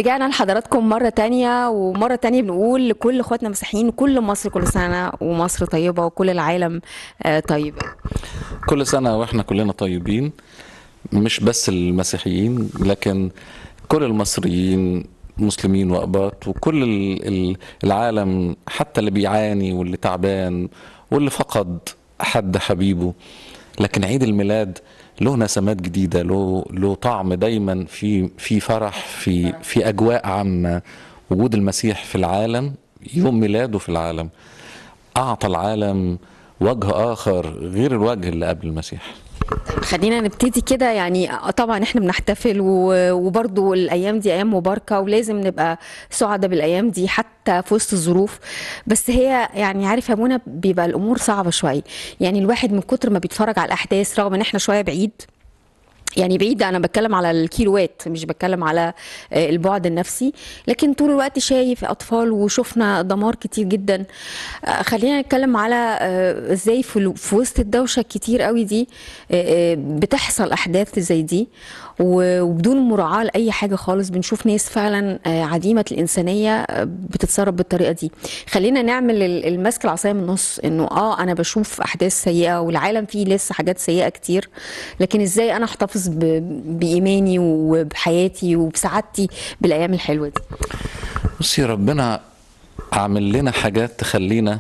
رجعنا لحضراتكم مرة تانية ومرة تانية بنقول لكل اخواتنا المسيحيين كل مصر كل سنة ومصر طيبة وكل العالم آه، طيب كل سنة واحنا كلنا طيبين مش بس المسيحيين لكن كل المصريين مسلمين وأباط وكل ال- ال- العالم حتى اللي بيعاني واللي تعبان واللي فقد حد حبيبه لكن عيد الميلاد له نسمات جديدة له له طعم دايما في في فرح في في أجواء عامة وجود المسيح في العالم يوم ميلاده في العالم أعطى العالم وجه آخر غير الوجه اللي قبل المسيح خلينا نبتدي كده يعني آه، طبعا احنا بنحتفل و- وبرضو الايام دي ايام مباركه ولازم نبقى سعداء بالايام دي حتى في وسط الظروف بس هي يعني عارف يا منى بيبقى الامور صعبه شويه يعني الواحد من كتر ما بيتفرج على الاحداث رغم ان احنا شويه بعيد يعني بعيد انا بتكلم على الكيلوات مش بتكلم على آه، البعد النفسي لكن طول الوقت شايف اطفال وشفنا دمار كتير جدا آه، خلينا نتكلم على آه، ازاي في الو- في وسط الدوشه الكتير قوي دي آه، آه، بتحصل احداث زي دي و- وبدون مراعاه لاي حاجه خالص بنشوف ناس فعلا آه، عديمه الانسانيه آه، بتتصرف بالطريقه دي خلينا نعمل ال- المسك العصايه من النص انه اه انا بشوف احداث سيئه والعالم فيه لسه حاجات سيئه كتير لكن ازاي انا احتفظ ب- بايماني وبحياتي وبسعادتي بالايام الحلوه دي بصي ربنا عامل لنا حاجات تخلينا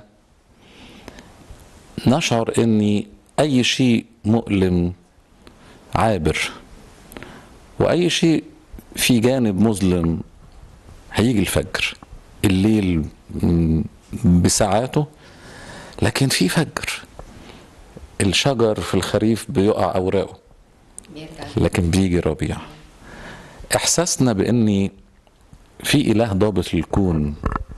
نشعر ان اي شيء مؤلم عابر واي شيء في جانب مظلم هيجي الفجر الليل م- بساعاته لكن في فجر الشجر في الخريف بيقع اوراقه لكن بيجي ربيع احساسنا باني في اله ضابط للكون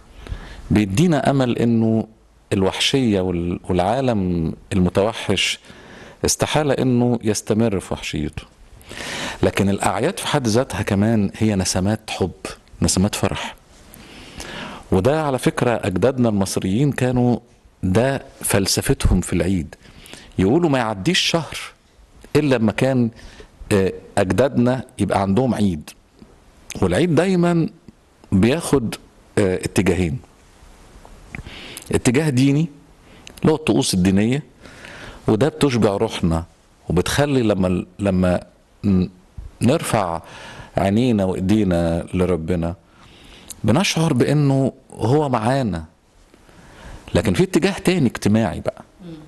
بيدينا امل انه الوحشيه وال- والعالم المتوحش استحاله انه يستمر في وحشيته لكن الاعياد في حد ذاتها كمان هي نسمات حب نسمات فرح وده على فكره اجدادنا المصريين كانوا ده فلسفتهم في العيد يقولوا ما يعديش شهر الا لما كان آه، اجدادنا يبقى عندهم عيد والعيد دايما بياخد آه، اتجاهين اتجاه ديني اللي هو الطقوس الدينيه وده بتشبع روحنا وبتخلي لما لما ن- نرفع عينينا وايدينا لربنا بنشعر بانه هو معانا لكن في اتجاه تاني اجتماعي بقى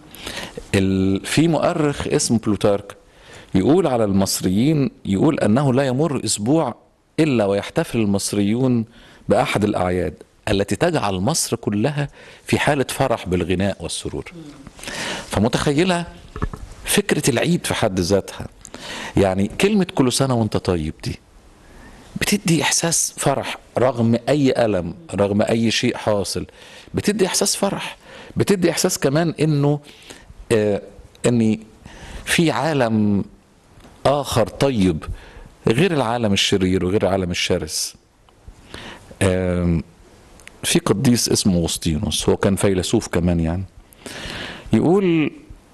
ال- في مؤرخ اسمه بلوتارك يقول على المصريين يقول انه لا يمر اسبوع الا ويحتفل المصريون باحد الاعياد التي تجعل مصر كلها في حاله فرح بالغناء والسرور. فمتخيله فكره العيد في حد ذاتها يعني كلمه كل سنه وانت طيب دي بتدي احساس فرح رغم اي الم رغم اي شيء حاصل بتدي احساس فرح بتدي احساس كمان انه آه اني في عالم اخر طيب غير العالم الشرير وغير العالم الشرس آم، في قديس اسمه وسطينوس هو كان فيلسوف كمان يعني يقول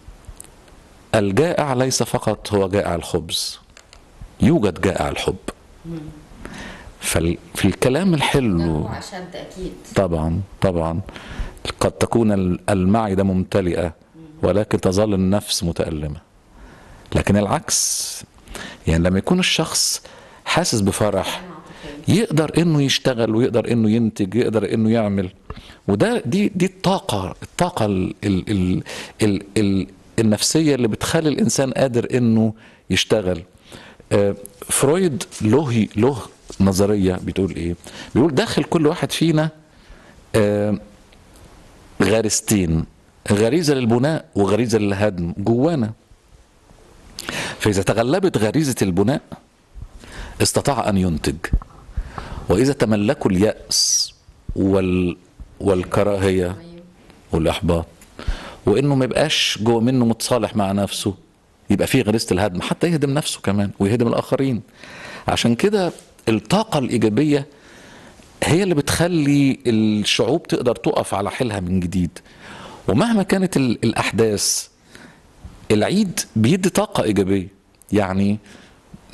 الجائع ليس فقط هو جائع الخبز يوجد جائع الحب ففي الكلام الحلو اشد اكيد طبعا طبعا قد تكون ال- المعدة ممتلئة ولكن تظل النفس متألمة لكن العكس يعني لما يكون الشخص حاسس بفرح يقدر انه يشتغل ويقدر انه ينتج يقدر انه يعمل وده دي دي الطاقة الطاقة ال ال ال ال ال النفسية اللي بتخلي الانسان قادر انه يشتغل آه، فرويد له له نظرية بتقول ايه بيقول داخل كل واحد فينا آه، غريزتين غريزة للبناء وغريزة للهدم جوانا فإذا تغلبت غريزة البناء استطاع أن ينتج وإذا تملكوا اليأس وال والكراهية والإحباط وإنه ما يبقاش جوه منه متصالح مع نفسه يبقى فيه غريزة الهدم حتى يهدم نفسه كمان ويهدم الآخرين عشان كده الطاقة الإيجابية هي اللي بتخلي الشعوب تقدر تقف على حيلها من جديد ومهما كانت ال- الأحداث العيد بيدي طاقة إيجابية يعني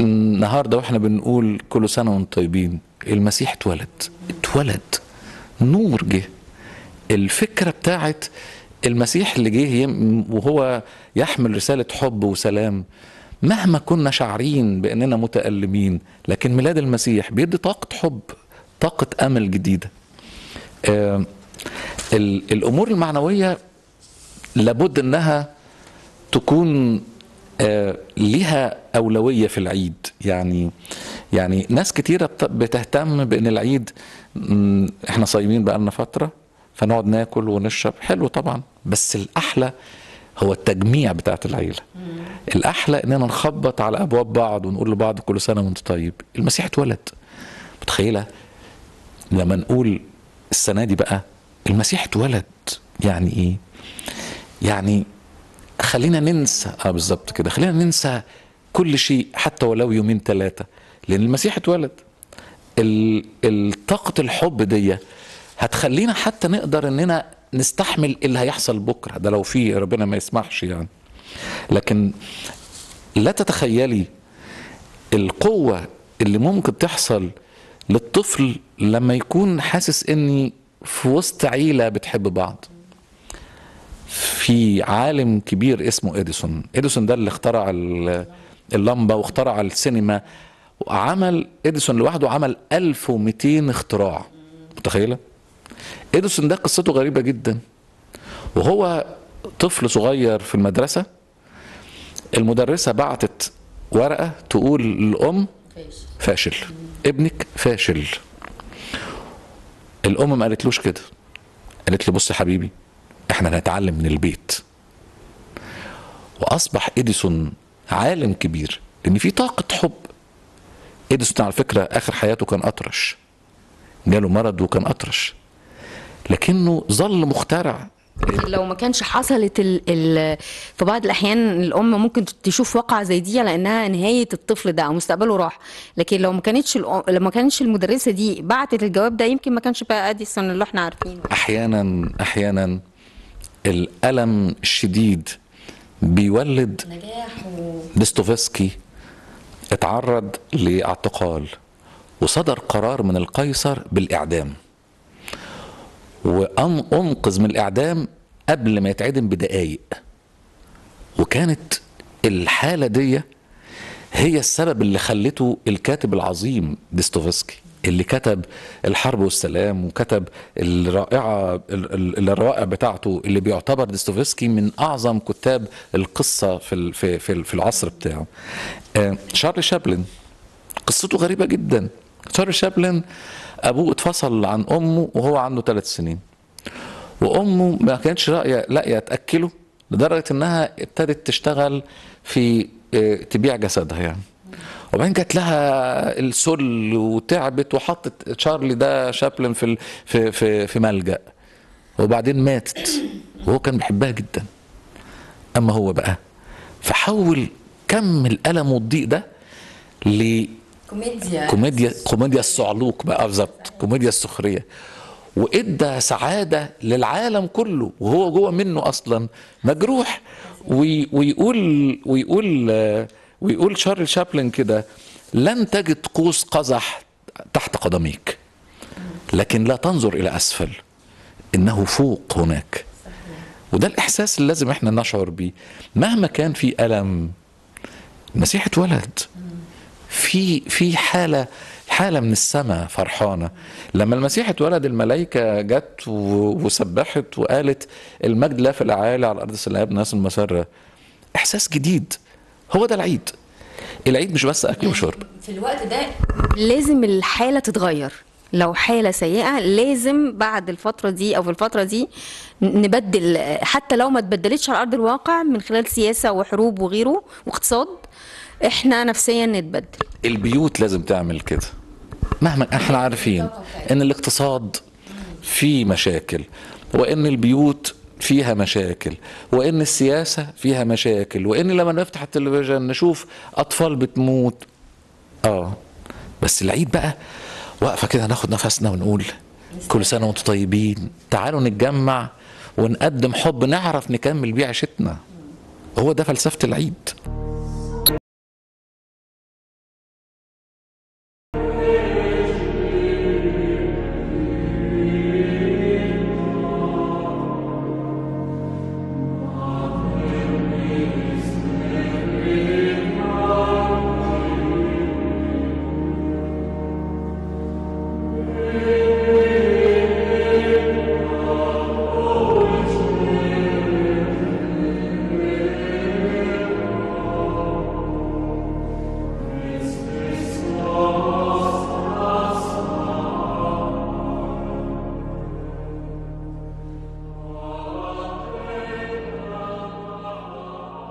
النهارده واحنا بنقول كل سنه وانتم طيبين المسيح اتولد اتولد نور جه الفكره بتاعت المسيح اللي جه يم- وهو يحمل رساله حب وسلام مهما كنا شاعرين باننا متالمين لكن ميلاد المسيح بيدي طاقه حب طاقه امل جديده آه، ال- الامور المعنويه لابد انها تكون آه، ليها أولوية في العيد يعني يعني ناس كتيرة بت- بتهتم بأن العيد مم، احنا صايمين بقالنا فترة فنقعد ناكل ونشرب حلو طبعا بس الأحلى هو التجميع بتاعت العيلة الأحلى إننا نخبط على أبواب بعض ونقول لبعض كل سنة وأنت طيب المسيح اتولد متخيلة لما نقول السنة دي بقى المسيح اتولد يعني إيه يعني خلينا ننسى اه بالظبط كده خلينا ننسى كل شيء حتى ولو يومين ثلاثة لأن المسيح اتولد ال- الطاقة الحب دي هتخلينا حتى نقدر اننا نستحمل اللي هيحصل بكرة ده لو في ربنا ما يسمحش يعني لكن لا تتخيلي القوة اللي ممكن تحصل للطفل لما يكون حاسس اني في وسط عيلة بتحب بعض في عالم كبير اسمه اديسون اديسون ده اللي اخترع ال- اللمبه واخترع السينما وعمل اديسون لوحده عمل 1200 اختراع متخيله اديسون ده قصته غريبه جدا وهو طفل صغير في المدرسه المدرسه بعتت ورقه تقول للام فاشل ابنك فاشل الام ما قالتلوش كده قالت له بص يا حبيبي احنا نتعلم من البيت واصبح اديسون عالم كبير لان في طاقه حب اديسون على فكره اخر حياته كان اطرش جاله مرض وكان اطرش لكنه ظل مخترع لكن لو ما كانش حصلت ال ال في بعض الاحيان الام ممكن تشوف واقعه زي دي على انها نهايه الطفل ده او مستقبله راح لكن لو ما كانتش الأم- لو ما كانتش المدرسه دي بعتت الجواب ده يمكن ما كانش بقى اديسون اللي احنا عارفينه احيانا احيانا الالم الشديد بيولد نجاح ديستوفسكي اتعرض لاعتقال وصدر قرار من القيصر بالاعدام وانقذ من الاعدام قبل ما يتعدم بدقايق وكانت الحاله دي هي السبب اللي خلته الكاتب العظيم ديستوفسكي اللي كتب الحرب والسلام وكتب الرائعة ال- ال- الروائع بتاعته اللي بيعتبر ديستوفسكي من أعظم كتاب القصة في ال- في في في العصر بتاعه آه، شارلي شابلن قصته غريبة جدا شارلي شابلن أبوه اتفصل عن أمه وهو عنده ثلاث سنين وامه ما كانتش لاقيه لاقيه تاكله لدرجه انها ابتدت تشتغل في آه، تبيع جسدها يعني وبعدين جات لها السل وتعبت وحطت تشارلي ده شابلن في ال- في في, في ملجا وبعدين ماتت وهو كان بيحبها جدا اما هو بقى فحول كم الالم والضيق ده ل كوميديا كوميديا كوميديا الصعلوك بقى بالظبط كوميديا السخريه وادى سعاده للعالم كله وهو جوه منه اصلا مجروح وي ويقول ويقول آه، ويقول شارل شابلن كده لن تجد قوس قزح تحت قدميك لكن لا تنظر الى اسفل انه فوق هناك وده الاحساس اللي لازم احنا نشعر بيه مهما كان في الم المسيح اتولد في في حاله حاله من السماء فرحانه لما المسيح اتولد الملائكه جت و- وسبحت وقالت المجد لا في الاعالي على الارض سلام ناس المسره احساس جديد هو ده العيد العيد مش بس اكل وشرب في الوقت ده لازم الحاله تتغير لو حاله سيئه لازم بعد الفتره دي او في الفتره دي نبدل حتى لو ما تبدلتش على ارض الواقع من خلال سياسه وحروب وغيره واقتصاد احنا نفسيا نتبدل البيوت لازم تعمل كده مهما احنا عارفين ان الاقتصاد فيه مشاكل وان البيوت فيها مشاكل وان السياسه فيها مشاكل وان لما نفتح التلفزيون نشوف اطفال بتموت اه بس العيد بقى واقفه كده ناخد نفسنا ونقول كل سنه وانتم طيبين تعالوا نتجمع ونقدم حب نعرف نكمل بيه عيشتنا هو ده فلسفه العيد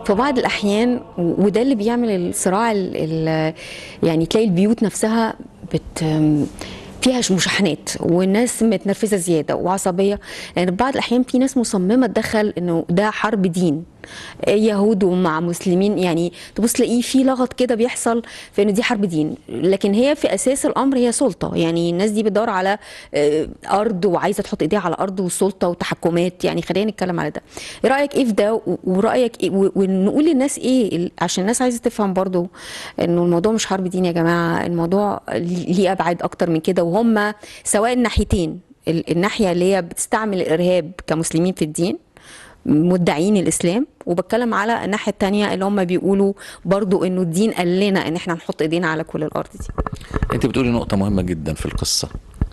في بعض الاحيان و- وده اللي بيعمل الصراع ال ال يعني تلاقي البيوت نفسها بت فيها ش- مشاحنات والناس متنرفزه زياده وعصبيه لان في بعض الاحيان في ناس مصممه تدخل انه ده حرب دين يهود مع مسلمين يعني تبص تلاقيه في لغط كده بيحصل في ان دي حرب دين لكن هي في اساس الامر هي سلطه يعني الناس دي بتدور على آه، ارض وعايزه تحط ايديها على ارض وسلطه وتحكمات يعني خلينا نتكلم على ده ايه رايك ايه في ده و- ورايك إيه و- ونقول للناس ايه ال- عشان الناس عايزه تفهم برضو انه الموضوع مش حرب دين يا جماعه الموضوع ليه ابعاد اكتر من كده وهم سواء الناحيتين ال- الناحيه اللي هي بتستعمل الارهاب كمسلمين في الدين مدعين الاسلام وبتكلم على الناحيه التانية اللي هم بيقولوا برضو انه الدين قال لنا ان احنا نحط ايدينا على كل الارض دي انت بتقولي نقطة مهمة جدا في القصة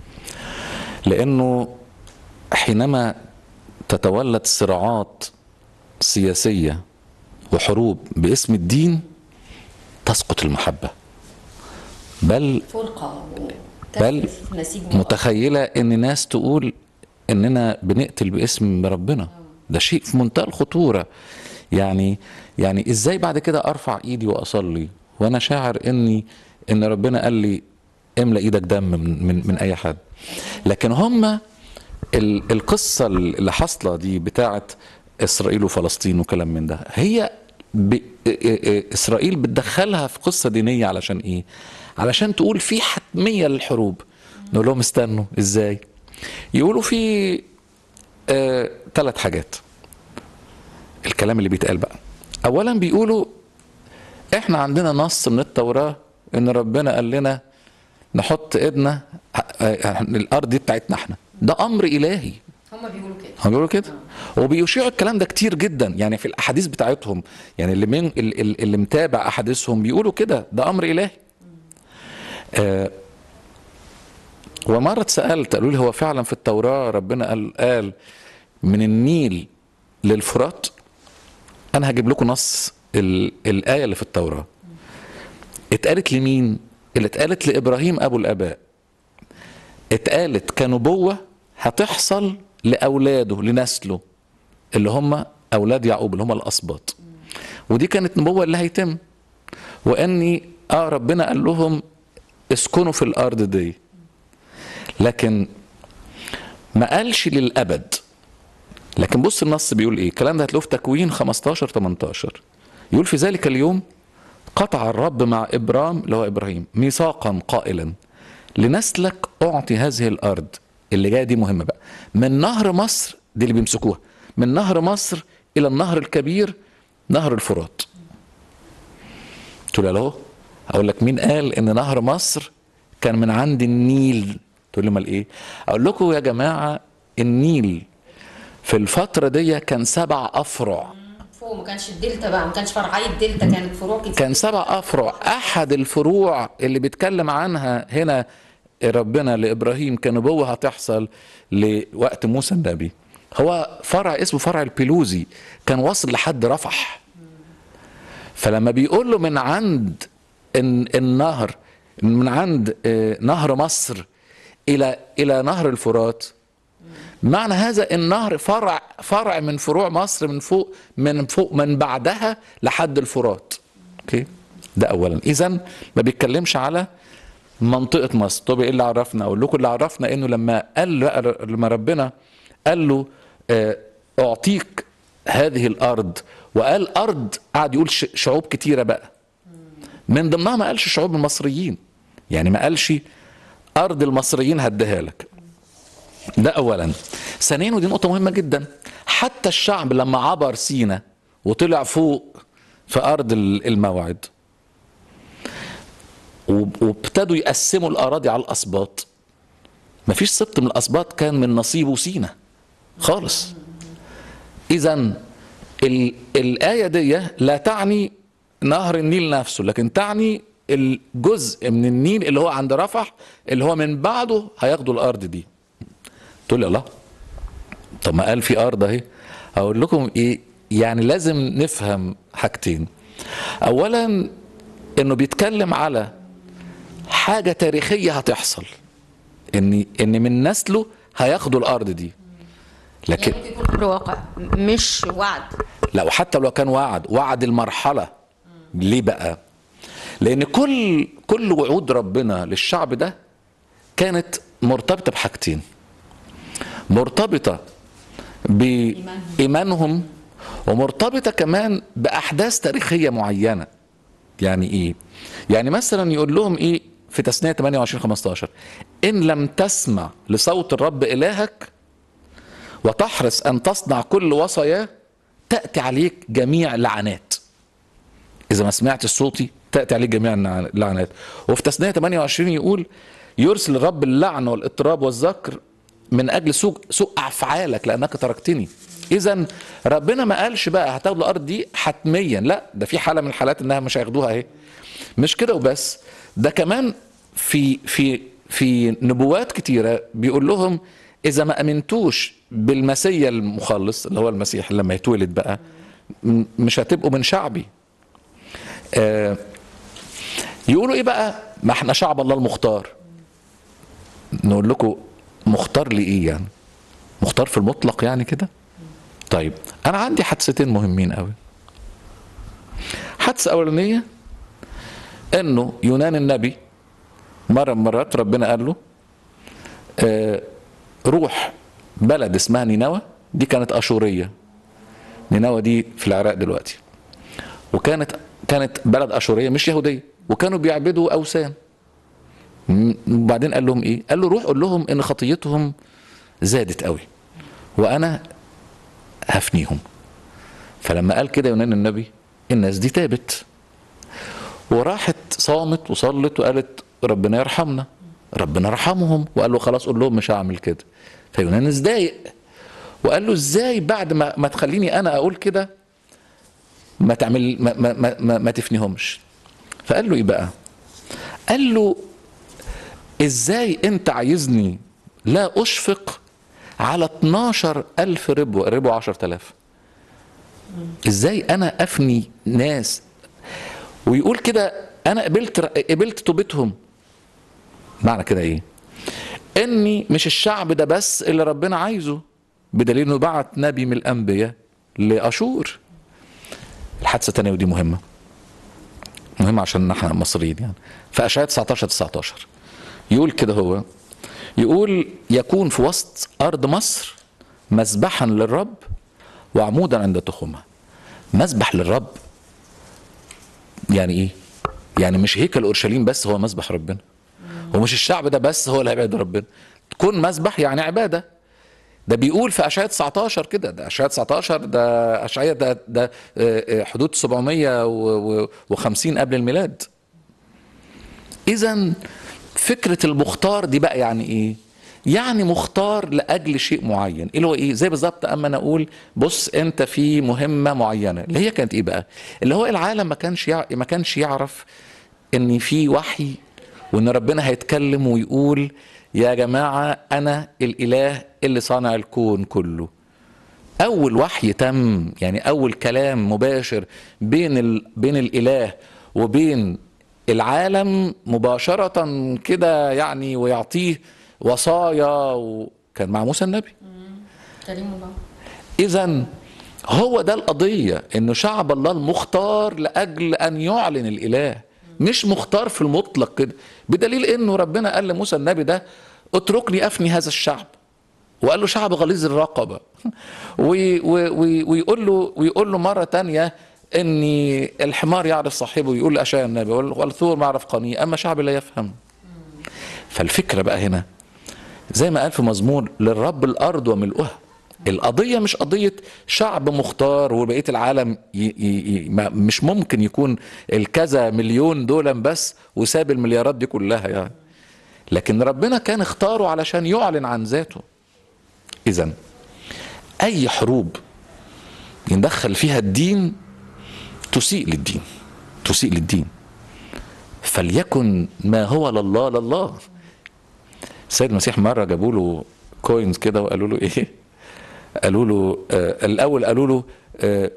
لأنه حينما تتولد صراعات سياسية وحروب باسم الدين تسقط المحبة بل فرقه بل متخيلة ان ناس تقول اننا بنقتل باسم ربنا ده شيء في منتهى الخطورة يعني يعني ازاي بعد كده ارفع ايدي واصلي وانا شاعر اني ان ربنا قال لي املى ايدك دم من من, من اي حد لكن هم ال- القصة اللي حاصلة دي بتاعت اسرائيل وفلسطين وكلام من ده هي ب... ا- ا- ا- اسرائيل بتدخلها في قصة دينية علشان ايه علشان تقول في حتمية للحروب نقول لهم استنوا ازاي يقولوا في آه ثلاث حاجات الكلام اللي بيتقال بقى اولا بيقولوا احنا عندنا نص من التوراة ان ربنا قال لنا نحط ايدنا آه، آه، الارض دي بتاعتنا احنا ده امر الهي هم بيقولوا كده هم بيقولوا كده وبيشيعوا الكلام ده كتير جدا يعني في الاحاديث بتاعتهم يعني اللي من اللي, اللي متابع احاديثهم بيقولوا كده ده امر الهي آه ومره اتسالت قالوا لي هو فعلا في التوراه ربنا قال قال من النيل للفرات انا هجيب لكم نص ال- الايه اللي في التوراه اتقالت لمين اللي اتقالت لابراهيم ابو الاباء اتقالت كنبوة هتحصل لأولاده لنسله اللي هم أولاد يعقوب اللي هم الأسباط ودي كانت نبوة اللي هيتم وأني آه ربنا قال لهم اسكنوا في الأرض دي لكن ما قالش للأبد لكن بص النص بيقول ايه الكلام ده هتلاقوه في تكوين 15 18 يقول في ذلك اليوم قطع الرب مع ابرام اللي هو ابراهيم ميثاقا قائلا لنسلك اعطي هذه الارض اللي جايه دي مهمه بقى من نهر مصر دي اللي بيمسكوها من نهر مصر الى النهر الكبير نهر الفرات تقول له اهو اقول لك مين قال ان نهر مصر كان من عند النيل تقول لي امال ايه اقول لكم يا جماعه النيل في الفتره دي كان سبع افرع فوق ما كانش الدلتا بقى ما كانش فرعي الدلتا كانت فروع كتير كان سبع افرع احد الفروع اللي بيتكلم عنها هنا ربنا لابراهيم كنبوه هتحصل لوقت موسى النبي هو فرع اسمه فرع البيلوزي كان واصل لحد رفح فلما بيقول له من عند الن- النهر من عند آه، نهر مصر الى الى نهر الفرات معنى هذا النهر فرع فرع من فروع مصر من فوق من فوق من بعدها لحد الفرات اوكي ده اولا اذا ما بيتكلمش على منطقه مصر طب ايه اللي عرفنا اقول لكم اللي عرفنا انه لما قال بقى لما ربنا قال له آه، اعطيك هذه الارض وقال ارض قعد يقول ش- شعوب كتيره بقى من ضمنها ما قالش شعوب المصريين يعني ما قالش ارض المصريين هديها لك ده اولا ثانيا ودي نقطه مهمه جدا حتى الشعب لما عبر سينا وطلع فوق في ارض ال- الموعد وب- وابتدوا يقسموا الاراضي على الاسباط مفيش سبط من الاسباط كان من نصيبه سينا خالص اذا ال- الايه دي لا تعني نهر النيل نفسه لكن تعني الجزء من النيل اللي هو عند رفح اللي هو من بعده هياخدوا الارض دي تقول لي الله طب ما قال في ارض اهي اقول لكم ايه يعني لازم نفهم حاجتين اولا انه بيتكلم على حاجه تاريخيه هتحصل ان ان من نسله هياخدوا الارض دي لكن يعني ممكن يكون امر واقع مش وعد لا وحتى لو كان وعد وعد المرحله ليه بقى لان كل كل وعود ربنا للشعب ده كانت مرتبطه بحاجتين مرتبطه بايمانهم ومرتبطه كمان باحداث تاريخيه معينه يعني ايه يعني مثلا يقول لهم ايه في تثنيه 28 15 ان لم تسمع لصوت الرب الهك وتحرص ان تصنع كل وصاياه تاتي عليك جميع لعنات اذا ما سمعت صوتي تاتي عليك جميع اللعنات وفي تثنيه 28 يقول يرسل الرب اللعن والاضطراب والذكر من اجل سوء سوء افعالك لانك تركتني اذا ربنا ما قالش بقى هتاخدوا الارض دي حتميا لا ده في حاله من الحالات انها مش هياخدوها اهي مش كده وبس ده كمان في في في نبوات كتيره بيقول لهم اذا ما امنتوش بالمسيا المخلص اللي هو المسيح لما يتولد بقى م- مش هتبقوا من شعبي آه يقولوا ايه بقى ما احنا شعب الله المختار نقول لكم مختار لايه يعني مختار في المطلق يعني كده طيب انا عندي حادثتين مهمين قوي حادثه اولانيه انه يونان النبي مره من مرات ربنا قال له آه روح بلد اسمها نينوى دي كانت اشوريه نينوى دي في العراق دلوقتي وكانت كانت بلد اشوريه مش يهوديه وكانوا بيعبدوا اوثان م- وبعدين قال لهم ايه قال له روح قول لهم ان خطيتهم زادت قوي وانا هفنيهم فلما قال كده يونان النبي الناس دي تابت وراحت صامت وصلت وقالت ربنا يرحمنا ربنا رحمهم وقال له خلاص قول لهم مش هعمل كده فيونان ازدايق وقال له ازاي بعد ما ما تخليني انا اقول كده ما تعمل ما ما ما, ما, ما تفنيهمش فقال له ايه بقى قال له ازاي انت عايزني لا اشفق على 12 ألف ربو ربو 10000 ازاي انا افني ناس ويقول كده انا قبلت قبلت توبتهم معنى كده ايه اني مش الشعب ده بس اللي ربنا عايزه بدليل انه بعت نبي من الانبياء لاشور الحادثه الثانيه ودي مهمه مهمه عشان احنا مصريين يعني في اشعياء 19 19 يقول كده هو يقول يكون في وسط ارض مصر مذبحا للرب وعمودا عند تخمها مذبح للرب يعني ايه يعني مش هيكل اورشليم بس هو مذبح ربنا ومش الشعب ده بس هو اللي هيعبد ربنا تكون مذبح يعني عباده ده بيقول في اشعياء 19 كده ده اشعياء 19 ده اشعياء ده ده آه، آه، حدود 750 قبل الميلاد اذا فكره المختار دي بقى يعني ايه يعني مختار لاجل شيء معين اللي هو ايه زي بالظبط اما انا اقول بص انت في مهمه معينه اللي هي كانت ايه بقى اللي هو العالم ما كانش يع... ما كانش يعرف ان في وحي وان ربنا هيتكلم ويقول يا جماعه انا الاله اللي صانع الكون كله اول وحي تم يعني اول كلام مباشر بين ال... بين الاله وبين العالم مباشره كده يعني ويعطيه وصايا وكان مع موسى النبي كريم الله اذا هو ده القضيه انه شعب الله المختار لاجل ان يعلن الاله مش مختار في المطلق كده بدليل انه ربنا قال لموسى النبي ده اتركني افني هذا الشعب وقال له شعب غليظ الرقبه وي- وي- وي- ويقول له ويقول له مره تانية ان الحمار يعرف صاحبه يقول لاشعياء النبي وال- والثور ما يعرف قنيه اما شعب لا يفهم فالفكره بقى هنا زي ما قال في مزمور للرب الارض وملؤها القضيه مش قضيه شعب مختار وبقيه العالم ي ي ي ما مش ممكن يكون الكذا مليون دولا بس وساب المليارات دي كلها يعني لكن ربنا كان اختاره علشان يعلن عن ذاته اذا اي حروب يندخل فيها الدين تسيء للدين تسيء للدين فليكن ما هو لله لله السيد المسيح مره جابوا له كوينز كده وقالوا له ايه قالوا له آه الاول قالوا له آه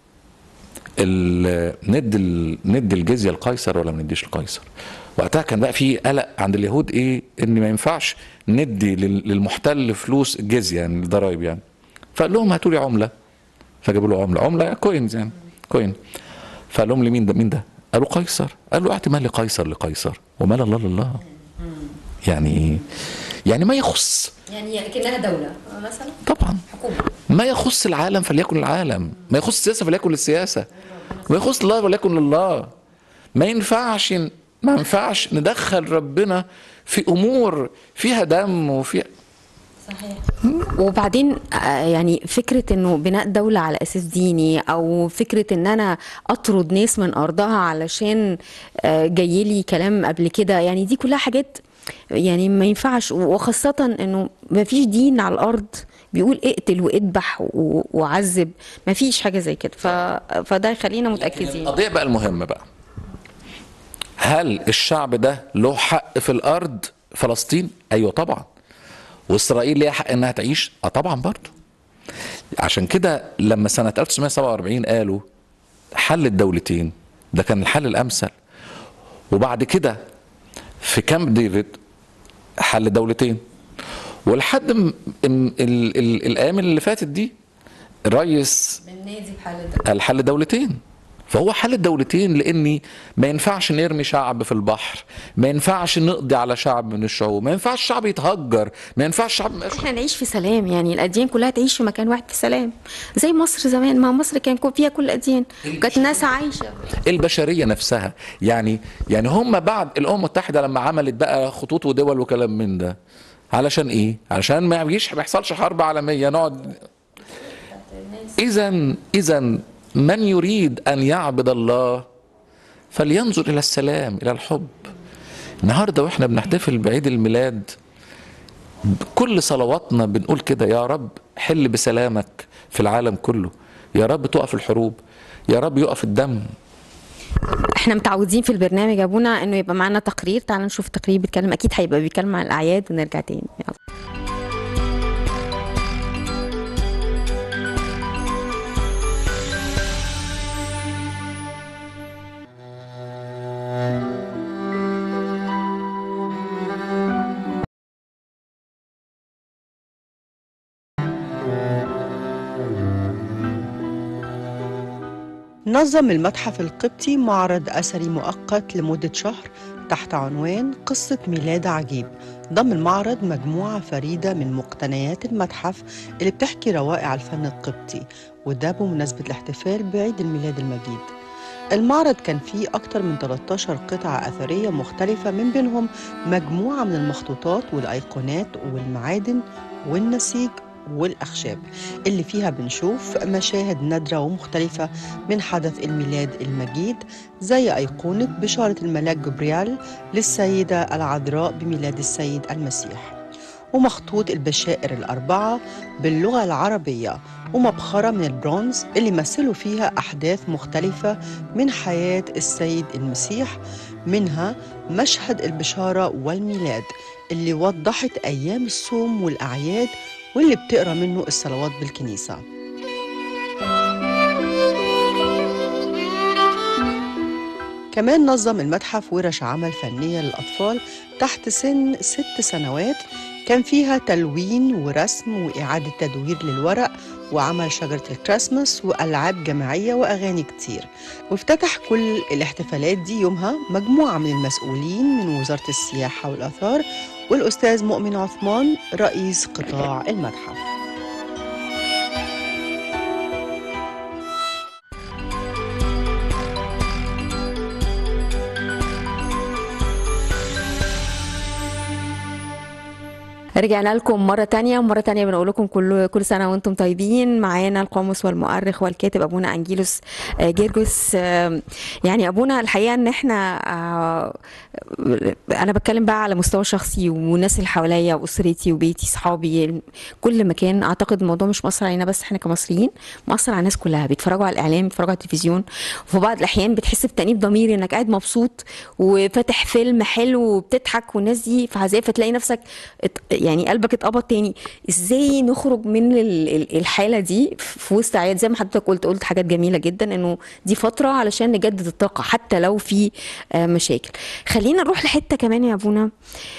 ال- ند ال- ند الجزيه لقيصر ولا ما نديش لقيصر وقتها كان بقى في قلق عند اليهود ايه ان ما ينفعش ندي لل- للمحتل فلوس الجزيه يعني الضرايب يعني فقال لهم هاتوا لي عمله فجابوا له عمله عمله كوينز يعني كوين فقال لهم لمين ده مين ده قالوا قيصر قال له اعطي مال لقيصر لقيصر ومال الله لله يعني ايه يعني ما يخص يعني كأنها دولة مثلا طبعا حكومة ما يخص العالم فليكن العالم ما يخص السياسه فليكن للسياسه ما يخص الله فليكن لله ما ينفعش ما ينفعش ندخل ربنا في امور فيها دم وفيها صحيح وبعدين آه، يعني فكرة انه بناء دولة على اساس ديني او فكرة ان انا اطرد ناس من ارضها علشان آه، جاي لي كلام قبل كده يعني دي كلها حاجات يعني ما ينفعش وخاصة انه ما فيش دين على الارض بيقول اقتل واذبح و- وعذب ما فيش حاجة زي كده ف... فده يخلينا متأكدين القضيه بقى المهمه بقى هل الشعب ده له حق في الارض فلسطين ايوه طبعا واسرائيل ليها حق انها تعيش اه طبعا برضه عشان كده لما سنه 1947 قالوا حل الدولتين ده كان الحل الامثل وبعد كده في كامب ديفيد حل دولتين ولحد م- م- ال- ال- الايام اللي فاتت دي الرئيس بالنادي بحل ده الحل دولتين فهو حل الدولتين لاني ما ينفعش نرمي شعب في البحر ما ينفعش نقضي على شعب من الشعوب ما ينفعش شعب يتهجر ما ينفعش شعب احنا نعيش في سلام يعني الاديان كلها تعيش في مكان واحد في سلام زي مصر زمان ما مصر كان كو- فيها كل الاديان كانت ناس عايشه البشريه نفسها يعني يعني هم بعد الامم المتحده لما عملت بقى خطوط ودول وكلام من ده علشان ايه علشان ما يجيش ما يحصلش حرب عالميه نقعد اذا اذا من يريد ان يعبد الله فلينظر الى السلام الى الحب النهارده واحنا بنحتفل بعيد الميلاد كل صلواتنا بنقول كده يا رب حل بسلامك في العالم كله يا رب توقف الحروب يا رب يقف الدم احنا متعودين في البرنامج يا ابونا انه يبقى معانا تقرير تعال نشوف تقرير بيتكلم اكيد هيبقى بيتكلم عن الاعياد ونرجع تاني يلا. نظم المتحف القبطي معرض أثري مؤقت لمدة شهر تحت عنوان قصة ميلاد عجيب ضم المعرض مجموعة فريدة من مقتنيات المتحف اللي بتحكي روائع الفن القبطي وده بمناسبة الاحتفال بعيد الميلاد المجيد المعرض كان فيه أكتر من 13 قطعة أثرية مختلفة من بينهم مجموعة من المخطوطات والأيقونات والمعادن والنسيج والأخشاب اللي فيها بنشوف مشاهد نادرة ومختلفة من حدث الميلاد المجيد زي أيقونة بشارة الملاك جبريال للسيدة العذراء بميلاد السيد المسيح ومخطوط البشائر الأربعة باللغة العربية ومبخرة من البرونز اللي مثلوا فيها أحداث مختلفة من حياة السيد المسيح منها مشهد البشارة والميلاد اللي وضحت أيام الصوم والأعياد واللي بتقرا منه الصلوات بالكنيسة كمان نظم المتحف ورش عمل فنية للأطفال تحت سن ست سنوات كان فيها تلوين ورسم وإعادة تدوير للورق وعمل شجرة الكريسماس وألعاب جماعية وأغاني كتير وافتتح كل الاحتفالات دي يومها مجموعة من المسؤولين من وزارة السياحة والآثار والأستاذ مؤمن عثمان رئيس قطاع المتحف رجعنا لكم مرة تانية مرة تانية بنقول لكم كل كل سنة وانتم طيبين معانا القاموس والمؤرخ والكاتب أبونا أنجيلوس آه، جيرجوس آه، يعني أبونا الحقيقة إن إحنا آه، أنا بتكلم بقى على مستوى شخصي والناس اللي حواليا وأسرتي وبيتي صحابي كل مكان أعتقد الموضوع مش مؤثر علينا بس إحنا كمصريين مؤثر على الناس كلها بيتفرجوا على الإعلام بيتفرجوا على التلفزيون وفي بعض الأحيان بتحس بتأنيب ضمير إنك قاعد مبسوط وفاتح فيلم حلو وبتضحك والناس دي في عذاب فتلاقي نفسك ات- يعني قلبك اتقبض تاني ازاي نخرج من ال- ال- الحاله دي في وسط عياد زي ما حضرتك قلت قلت حاجات جميله جدا انه دي فتره علشان نجدد الطاقه حتى لو في آه، مشاكل خلينا نروح لحته كمان يا ابونا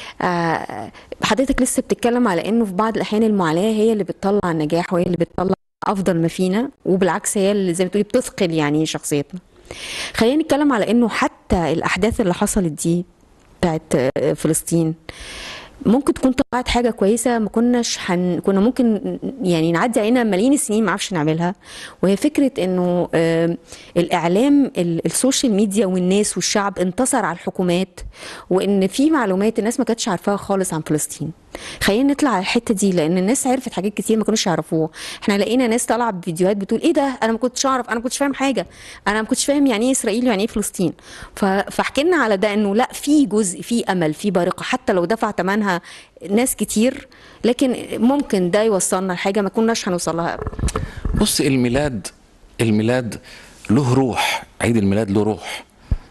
آه، حضرتك لسه بتتكلم على انه في بعض الاحيان المعاناه هي اللي بتطلع النجاح وهي اللي بتطلع افضل ما فينا وبالعكس هي اللي زي ما تقولي بتثقل يعني شخصيتنا خلينا نتكلم على انه حتى الاحداث اللي حصلت دي بتاعت آه، فلسطين ممكن تكون طلعت حاجه كويسه ما كناش حن... كنا ممكن يعني نعدي علينا ملايين السنين ما عرفش نعملها وهي فكره انه آه، الاعلام ال- السوشيال ميديا والناس والشعب انتصر على الحكومات وان في معلومات الناس ما كانتش عارفاها خالص عن فلسطين خلينا نطلع على الحته دي لان الناس عرفت حاجات كتير ما كانوش يعرفوها احنا لقينا ناس طالعه بفيديوهات بتقول ايه ده انا ما كنتش اعرف انا ما كنتش فاهم حاجه انا ما كنتش فاهم يعني ايه اسرائيل ويعني ايه فلسطين ف- فحكي لنا على ده انه لا في جزء في امل في بارقه حتى لو دفع ثمنها ناس كتير لكن ممكن ده يوصلنا لحاجه ما كناش هنوصل لها ابدا بص الميلاد الميلاد له روح عيد الميلاد له روح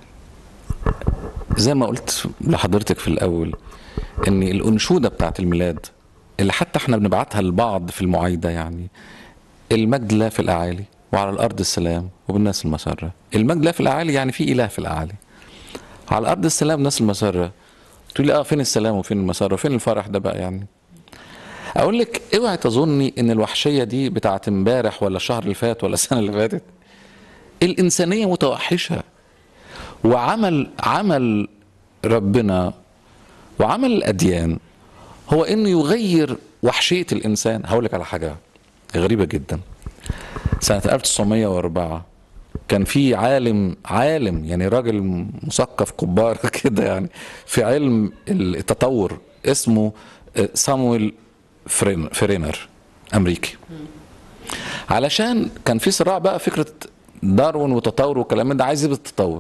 زي ما قلت لحضرتك في الاول ان الانشوده بتاعت الميلاد اللي حتى احنا بنبعتها لبعض في المعايده يعني المجد لا في الاعالي وعلى الارض السلام وبالناس المسره المجد لا في الاعالي يعني في اله في الاعالي على الارض السلام والناس المسره تقول لي اه فين السلام وفين المسره وفين الفرح ده بقى يعني اقول لك اوعي تظني ان الوحشيه دي بتاعت امبارح ولا الشهر اللي فات ولا السنه اللي فاتت الانسانيه متوحشه وعمل عمل ربنا وعمل الاديان هو انه يغير وحشيه الانسان هقول لك على حاجه غريبه جدا سنه 1904 كان في عالم عالم يعني راجل مثقف كبار كده يعني في علم التطور اسمه سامويل فرين فرينر امريكي علشان كان في صراع بقى فكره داروين وتطور والكلام ده عايز يثبت التطور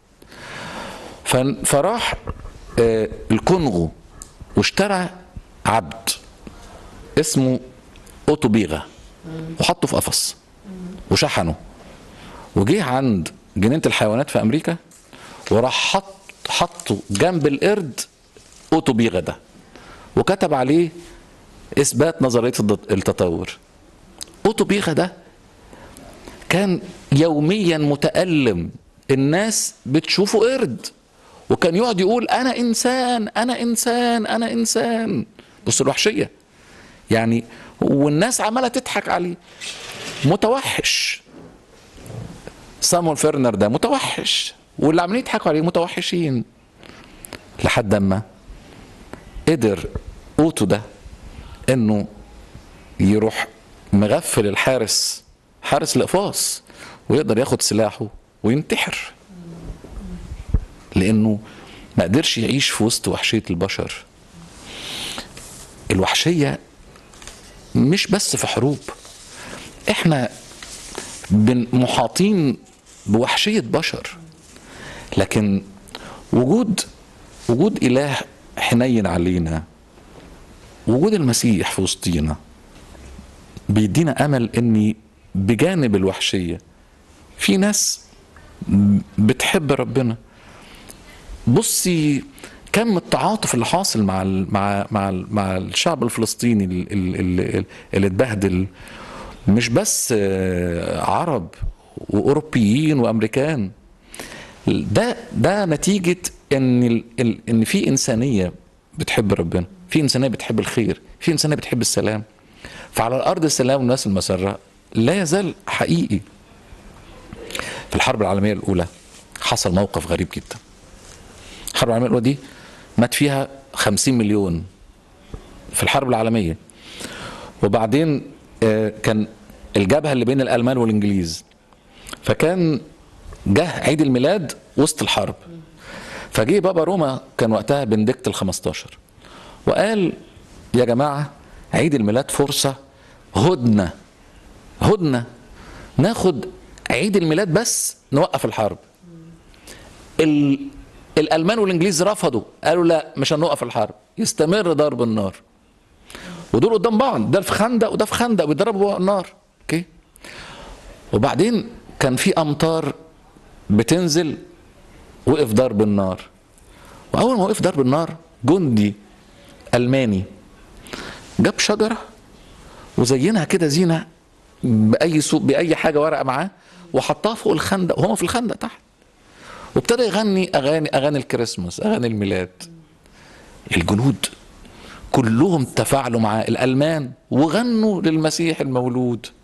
ف- فراح آه، الكونغو واشترى عبد اسمه اوتو بيغا وحطه في قفص وشحنه وجه عند جنينه الحيوانات في امريكا وراح حط حطه جنب القرد اوتو بيغا ده وكتب عليه اثبات نظريه الد- التطور اوتو بيغا ده كان يوميا متألم الناس بتشوفه قرد وكان يقعد يقول انا انسان انا انسان انا انسان بص الوحشيه يعني والناس عماله تضحك عليه متوحش سامويل فيرنر ده متوحش واللي عمالين يضحكوا عليه متوحشين لحد اما قدر اوتو ده انه يروح مغفل الحارس حارس الاقفاص ويقدر ياخد سلاحه وينتحر لانه ما قدرش يعيش في وسط وحشيه البشر الوحشيه مش بس في حروب احنا بن- محاطين بوحشيه بشر لكن وجود وجود اله حنين علينا وجود المسيح في وسطينا بيدينا امل اني بجانب الوحشيه في ناس بتحب ربنا بصي كم التعاطف اللي حاصل مع ال مع مع ال مع الشعب الفلسطيني ال- ال- ال- اللي اتبهدل مش بس آه، عرب واوروبيين وامريكان ده ده نتيجه ان ال- ال- ان في انسانيه بتحب ربنا في انسانيه بتحب الخير في انسانيه بتحب السلام فعلى الارض السلام والناس المسره لا يزال حقيقي في الحرب العالميه الاولى حصل موقف غريب جدا الحرب العالميه الاولى دي مات فيها 50 مليون في الحرب العالميه وبعدين آه، كان الجبهه اللي بين الالمان والانجليز فكان جه عيد الميلاد وسط الحرب فجه بابا روما كان وقتها بندكت ال 15 وقال يا جماعه عيد الميلاد فرصه هدنه هدنه ناخد عيد الميلاد بس نوقف الحرب ال... الالمان والانجليز رفضوا قالوا لا مش هنوقف الحرب يستمر ضرب النار ودول قدام بعض ده في خندق وده في خندق بيضربوا النار اوكي وبعدين كان في امطار بتنزل وقف ضرب النار واول ما وقف ضرب النار جندي الماني جاب شجره وزينها كده زينه باي سوق باي حاجه ورقه معاه وحطها فوق الخندق وهو في الخندق تحت وابتدى يغني اغاني اغاني الكريسماس اغاني الميلاد الجنود كلهم تفاعلوا معاه الالمان وغنوا للمسيح المولود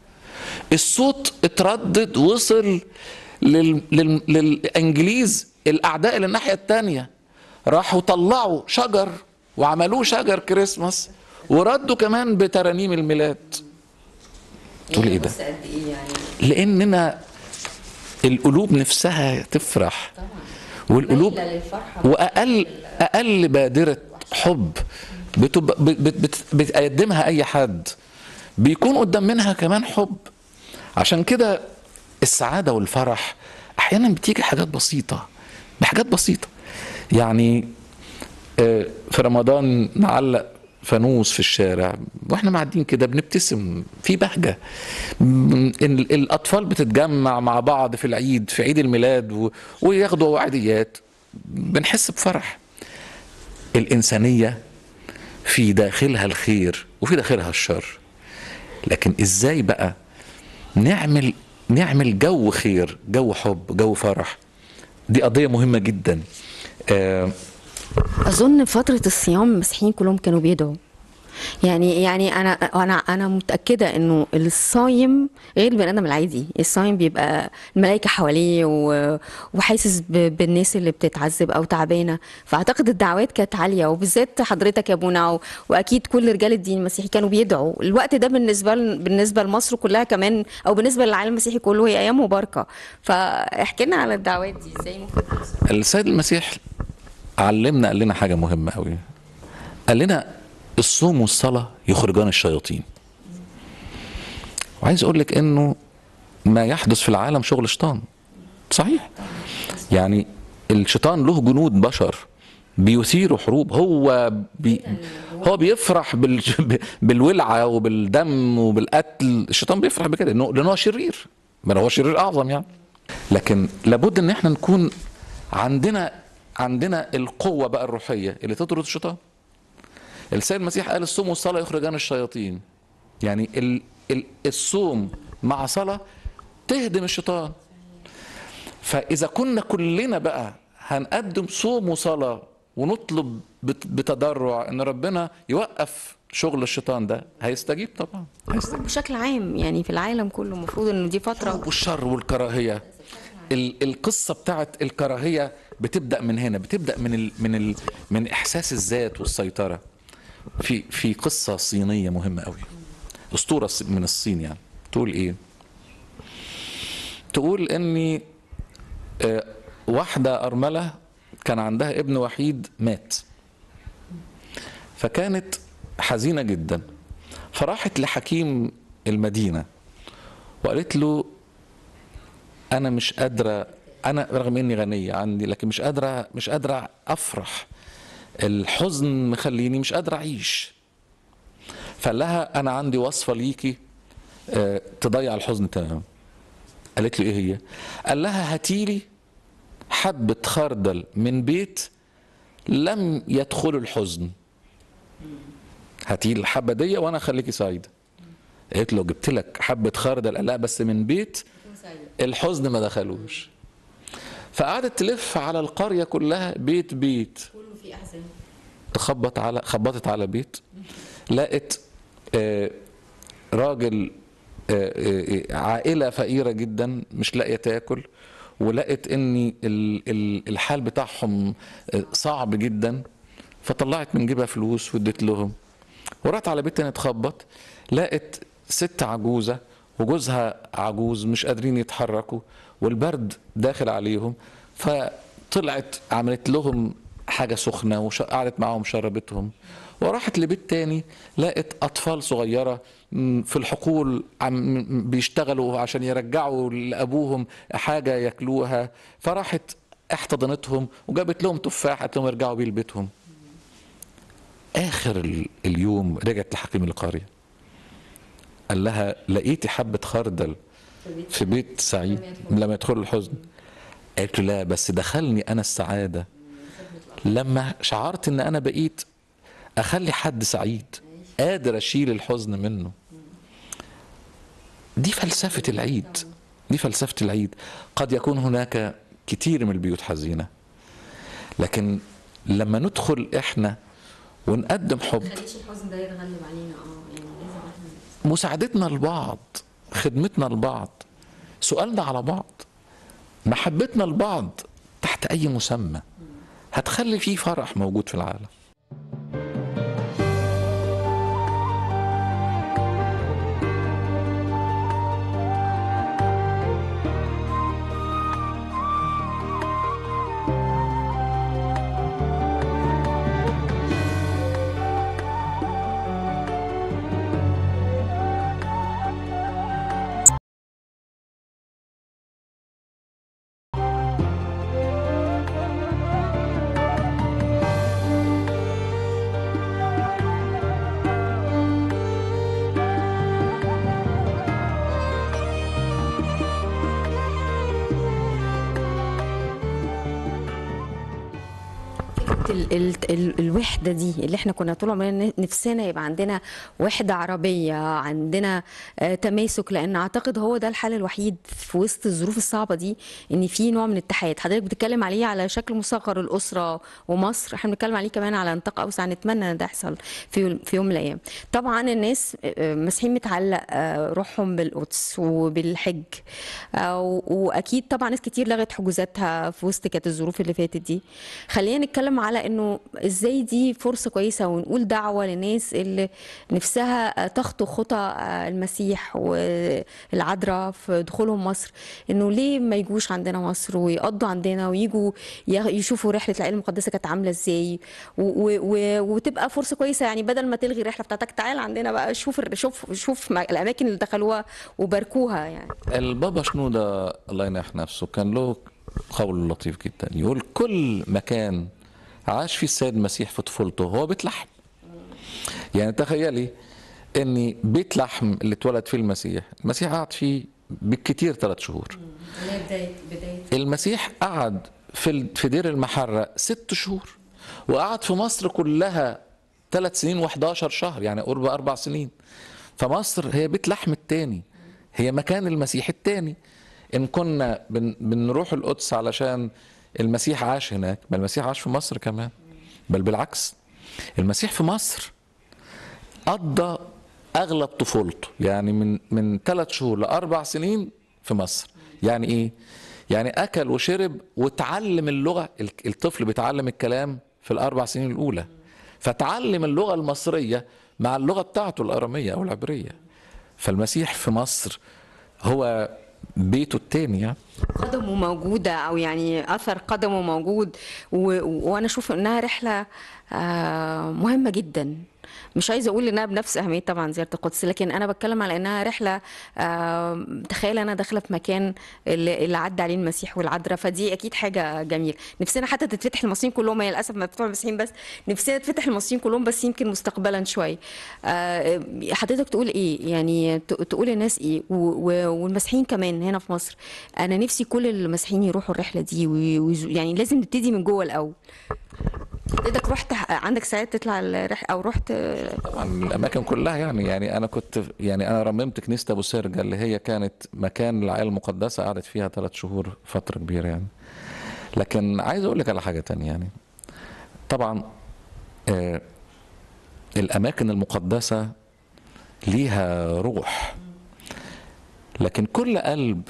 الصوت اتردد وصل لل... لل... للانجليز الاعداء اللي الناحيه الثانيه راحوا طلعوا شجر وعملوه شجر كريسماس وردوا كمان بترانيم الميلاد تقول ايه ده بص قد ايه يعني لاننا القلوب نفسها تفرح والقلوب مايلة للفرحة. واقل اقل بادره حب بتب... بت... بت... بتقدمها اي حد بيكون قدام منها كمان حب عشان كده السعاده والفرح احيانا بتيجي حاجات بسيطه بحاجات بسيطه يعني آه، في رمضان نعلق فانوس في الشارع واحنا معديين كده بنبتسم في بهجه م- ال- الاطفال بتتجمع مع بعض في العيد في عيد الميلاد و- وياخدوا وعديات بنحس بفرح الانسانيه في داخلها الخير وفي داخلها الشر لكن ازاي بقى نعمل نعمل جو خير جو حب جو فرح دي قضيه مهمه جدا آه اظن فتره الصيام المسيحيين كلهم كانوا بيدعوا يعني يعني انا انا انا متاكده انه الصايم غير البني ادم العادي الصايم بيبقى الملائكه حواليه و- وحاسس ب- بالناس اللي بتتعذب او تعبانه فاعتقد الدعوات كانت عاليه وبالذات حضرتك يا ابونا و- واكيد كل رجال الدين المسيحي كانوا بيدعوا الوقت ده بالنسبه ل- بالنسبه لمصر كلها كمان او بالنسبه للعالم المسيحي كله هي ايام مباركه فاحكي لنا على الدعوات دي ازاي ممكن توصل؟ السيد المسيح علمنا قال لنا حاجه مهمه قوي قال لنا الصوم والصلاه يخرجان الشياطين وعايز اقول لك انه ما يحدث في العالم شغل شيطان صحيح يعني الشيطان له جنود بشر بيثيروا حروب هو بي هو بيفرح بال بالولعه وبالدم وبالقتل الشيطان بيفرح بكده لانه لانه هو شرير ما هو شرير اعظم يعني لكن لابد ان احنا نكون عندنا عندنا القوه بقى الروحيه اللي تطرد الشيطان السيد المسيح قال الصوم والصلاه يخرجان الشياطين يعني ال ال الصوم مع صلاه تهدم الشيطان فاذا كنا كلنا بقى هنقدم صوم وصلاه ونطلب بت- بتضرع ان ربنا يوقف شغل الشيطان ده هيستجيب طبعا هيستجيب بشكل عام يعني في العالم كله المفروض انه دي فتره والشر والكراهيه ال- القصه بتاعت الكراهيه بتبدا من هنا بتبدا من ال من ال من احساس الذات والسيطره في في قصه صينيه مهمه قوي اسطوره ص- من الصين يعني تقول ايه تقول اني آه، واحده ارمله كان عندها ابن وحيد مات فكانت حزينه جدا فراحت لحكيم المدينه وقالت له انا مش قادره انا رغم اني غنيه عندي لكن مش قادره مش قادره افرح الحزن مخليني مش قادره اعيش فقال لها انا عندي وصفه ليكي آه، تضيع الحزن تماما قالت له ايه هي قال لها هاتيلي حبه خردل من بيت لم يدخل الحزن هاتي لي الحبه دي وانا اخليكي سعيده قالت له جبت لك حبه خردل قال لا بس من بيت الحزن ما دخلوش فقعدت تلف على القريه كلها بيت بيت كله في احزان تخبط على خبطت على بيت لقت آه، راجل آه، آه، عائله فقيره جدا مش لاقيه تاكل ولقت ان ال- ال- الحال بتاعهم آه، صعب جدا فطلعت من جيبها فلوس وادت لهم ورحت على بيت تاني تخبط لقت ست عجوزه وجوزها عجوز مش قادرين يتحركوا والبرد داخل عليهم فطلعت عملت لهم حاجه سخنه وقعدت معاهم شربتهم وراحت لبيت تاني لقت اطفال صغيره م، في الحقول عم م- بيشتغلوا عشان يرجعوا لابوهم حاجه ياكلوها فراحت احتضنتهم وجابت لهم تفاح قالت لهم يرجعوا بيه لبيتهم اخر ال- اليوم رجعت لحكيم القريه قال لها لقيتي حبه خردل في بيت سعيد لما يدخل الحزن قالت له لا بس دخلني انا السعاده لما شعرت ان انا بقيت اخلي حد سعيد قادر اشيل الحزن منه دي فلسفه العيد دي فلسفه العيد قد يكون هناك كتير من البيوت حزينه لكن لما ندخل احنا ونقدم حب خليش الحزن ده يتغلب علينا اه يعني لازم احنا مساعدتنا لبعض خدمتنا لبعض سؤالنا على بعض محبتنا لبعض تحت اي مسمى هتخلي فيه فرح موجود في العالم ال ال ال الوحدة دي اللي احنا كنا طول عمرنا نفسنا يبقى عندنا وحدة عربية عندنا آه تماسك لأن أعتقد هو ده الحل الوحيد في وسط الظروف الصعبة دي إن في نوع من الاتحاد حضرتك بتتكلم عليه على شكل مصغر الأسرة ومصر احنا بنتكلم عليه كمان على نطاق أوسع نتمنى إن ده يحصل في في يوم من الأيام طبعا الناس آه، مسيحيين متعلق آه، روحهم بالقدس وبالحج آه، وأكيد طبعا ناس كتير لغت حجوزاتها في وسط كانت الظروف اللي فاتت دي خلينا نتكلم على انه ازاي دي فرصه كويسه ونقول دعوه للناس اللي نفسها تخطو خطى المسيح والعذراء في دخولهم مصر انه ليه ما يجوش عندنا مصر ويقضوا عندنا ويجوا يغ- يشوفوا رحله العائله المقدسه كانت عامله ازاي و- و- و- وتبقى فرصه كويسه يعني بدل ما تلغي الرحله بتاعتك تعال عندنا بقى شوف ال- شوف شوف ما- الاماكن اللي دخلوها وباركوها يعني البابا شنودة الله ينح نفسه كان له قول لطيف جدا يقول كل مكان عاش فيه السيد المسيح في طفولته هو بيت لحم يعني تخيلي ان بيت لحم اللي اتولد فيه المسيح المسيح قعد فيه بالكتير ثلاث شهور بدايه بدايه المسيح قعد في ال- في دير المحرة ست شهور وقعد في مصر كلها ثلاث سنين و11 شهر يعني قرب أربع سنين فمصر هي بيت لحم التاني هي مكان المسيح التاني إن كنا بن بنروح القدس علشان المسيح عاش هناك بل المسيح عاش في مصر كمان بل بالعكس المسيح في مصر قضى اغلب طفولته يعني من من ثلاث شهور لاربع سنين في مصر يعني ايه يعني اكل وشرب وتعلم اللغه ال- الطفل بيتعلم الكلام في الاربع سنين الاولى فتعلم اللغه المصريه مع اللغه بتاعته الاراميه او العبريه فالمسيح في مصر هو بيته التاني يعني قدمه موجودة أو يعني أثر قدمه موجود و... وأنا أشوف إنها رحلة آه، مهمة جدا مش عايزة أقول إنها بنفس أهمية طبعا زيارة القدس لكن أنا بتكلم على إنها رحلة آه، تخيل أنا داخلة في مكان اللي, اللي عدى عليه المسيح والعذراء فدي أكيد حاجة جميلة نفسنا حتى تتفتح المصريين كلهم هي للأسف ما بتوع المسيحيين بس نفسنا تفتح المصريين كلهم بس يمكن مستقبلا شوية آه، حضرتك تقول إيه يعني ت- تقول للناس إيه و- و- والمسيحيين كمان هنا في مصر أنا نفسي كل المسيحيين يروحوا الرحلة دي وي- ويزو- يعني لازم نبتدي من جوه الأول حضرتك رحت عندك ساعات تطلع الرحلة أو رحت طبعا الاماكن كلها يعني يعني انا كنت يعني انا رممت كنيسه ابو سرجه اللي هي كانت مكان العائله المقدسه قعدت فيها ثلاث شهور فتره كبيره يعني لكن عايز اقول لك على حاجه تانية يعني طبعا آه الاماكن المقدسه ليها روح لكن كل قلب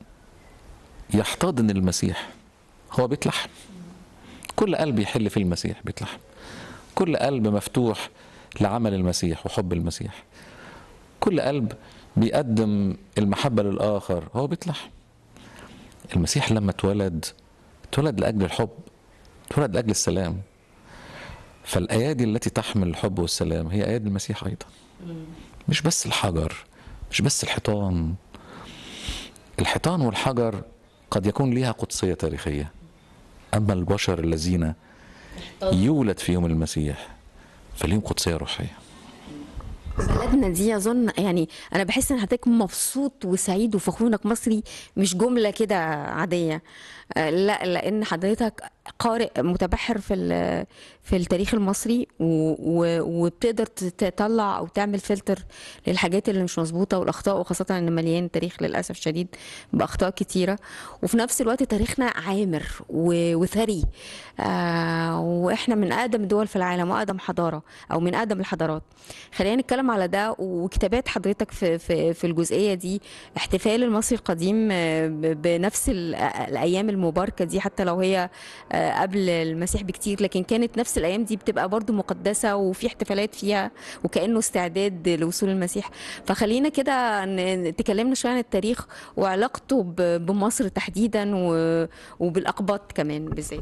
يحتضن المسيح هو بيت لحم كل قلب يحل فيه المسيح بيت لحم كل قلب مفتوح لعمل المسيح وحب المسيح كل قلب بيقدم المحبة للآخر هو بيت لحم المسيح لما اتولد اتولد لأجل الحب اتولد لأجل السلام فالأيادي التي تحمل الحب والسلام هي أيادي المسيح أيضا مش بس الحجر مش بس الحيطان الحيطان والحجر قد يكون ليها قدسية تاريخية أما البشر الذين يولد فيهم المسيح فليهم قدسية روحية بلدنا دي اظن يعني انا بحس ان حضرتك مبسوط وسعيد وفخور انك مصري مش جمله كده عاديه آه، لا لان حضرتك قارئ متبحر في ال- في التاريخ المصري و- و- وبتقدر تطلع او تعمل فلتر للحاجات اللي مش مظبوطه والاخطاء وخاصه ان مليان تاريخ للاسف الشديد باخطاء كتيره وفي نفس الوقت تاريخنا عامر و- وثري آه واحنا من اقدم الدول في العالم واقدم حضاره او من اقدم الحضارات خلينا نتكلم على ده وكتابات حضرتك في في في الجزئيه دي احتفال المصري القديم آه، ب- بنفس ال- الايام المباركه دي حتى لو هي آه، قبل المسيح بكتير لكن كانت نفس الايام دي بتبقى برضو مقدسه وفي احتفالات فيها وكانه استعداد لوصول المسيح فخلينا كده ن- تكلمنا شويه عن التاريخ وعلاقته ب- بمصر تحديدا و- وبالاقباط كمان بالذات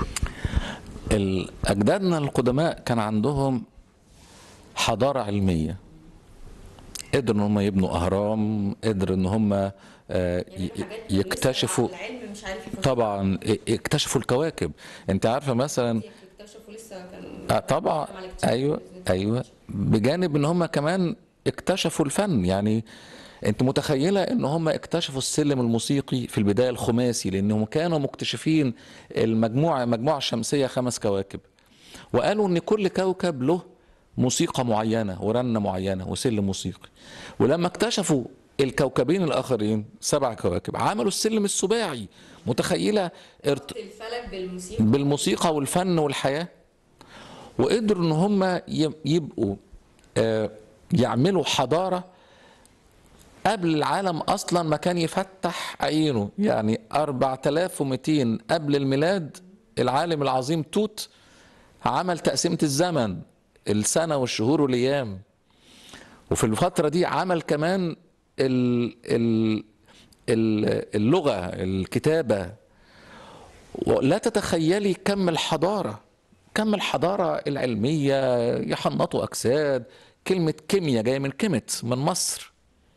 ال- أجدادنا القدماء كان عندهم حضارة علمية قدروا ان هم يبنوا اهرام قدروا ان هم آه، ي- يكتشفوا العلم مش عارف طبعا ي- يكتشفوا الكواكب انت عارفه مثلا يكتشفوا لسه كان آه، طبعا ايوه ايوه بجانب ان هم كمان اكتشفوا الفن يعني انت متخيله ان هم اكتشفوا السلم الموسيقي في البدايه الخماسي لانهم كانوا مكتشفين المجموعه مجموعه الشمسيه خمس كواكب وقالوا ان كل كوكب له موسيقى معينه ورنه معينه وسلم موسيقي ولما اكتشفوا الكوكبين الاخرين سبع كواكب عملوا السلم السباعي متخيله ارت... الفلك بالموسيقى بالموسيقى والفن والحياة وقدروا ان هم ي- يبقوا آه، يعملوا حضارة قبل العالم اصلا ما كان يفتح عينه يعني 4200 قبل الميلاد العالم العظيم توت عمل تقسيمة الزمن السنة والشهور والايام وفي الفترة دي عمل كمان ال ال ال- اللغة الكتابة ولا تتخيلي كم الحضارة كم الحضارة العلمية يحنطوا أجساد كلمة كيمياء جاية من كيمت من مصر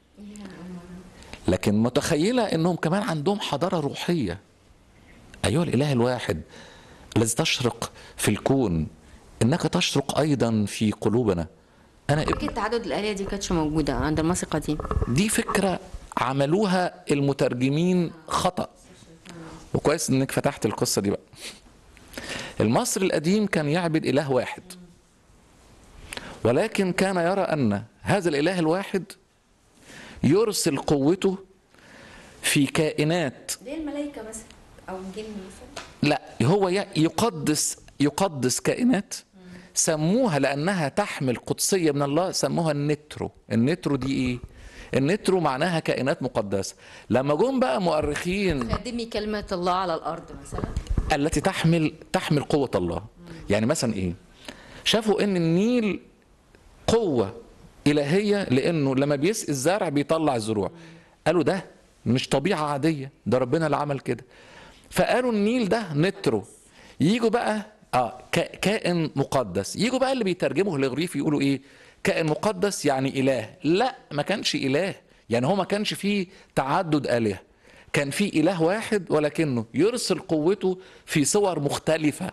لكن متخيلة أنهم كمان عندهم حضارة روحية أيها الإله الواحد الذي تشرق في الكون إنك تشرق أيضا في قلوبنا أنا ابن فكره تعدد الآلية دي كانتش موجودة عند المصري القديم دي فكرة عملوها المترجمين خطأ وكويس انك فتحت القصة دي بقى المصري القديم كان يعبد اله واحد ولكن كان يرى ان هذا الاله الواحد يرسل قوته في كائنات زي الملائكة مثلا أو الجن مثلا لا هو ي- يقدس يقدس كائنات سموها لانها تحمل قدسيه من الله سموها النترو النترو دي ايه النترو معناها كائنات مقدسه لما جم بقى مؤرخين خدمي كلمة الله على الأرض مثلا التي تحمل تحمل قوه الله يعني مثلا ايه شافوا ان النيل قوه الهيه لانه لما بيسقي الزرع بيطلع الزروع قالوا ده مش طبيعه عاديه ده ربنا اللي عمل كده فقالوا النيل ده نترو يجوا بقى اه كا- كائن مقدس يجوا بقى اللي بيترجموا الهيروغليف يقولوا ايه كائن مقدس يعني اله لا ما كانش اله يعني هو ما كانش فيه تعدد الهه كان في اله واحد ولكنه يرسل قوته في صور مختلفه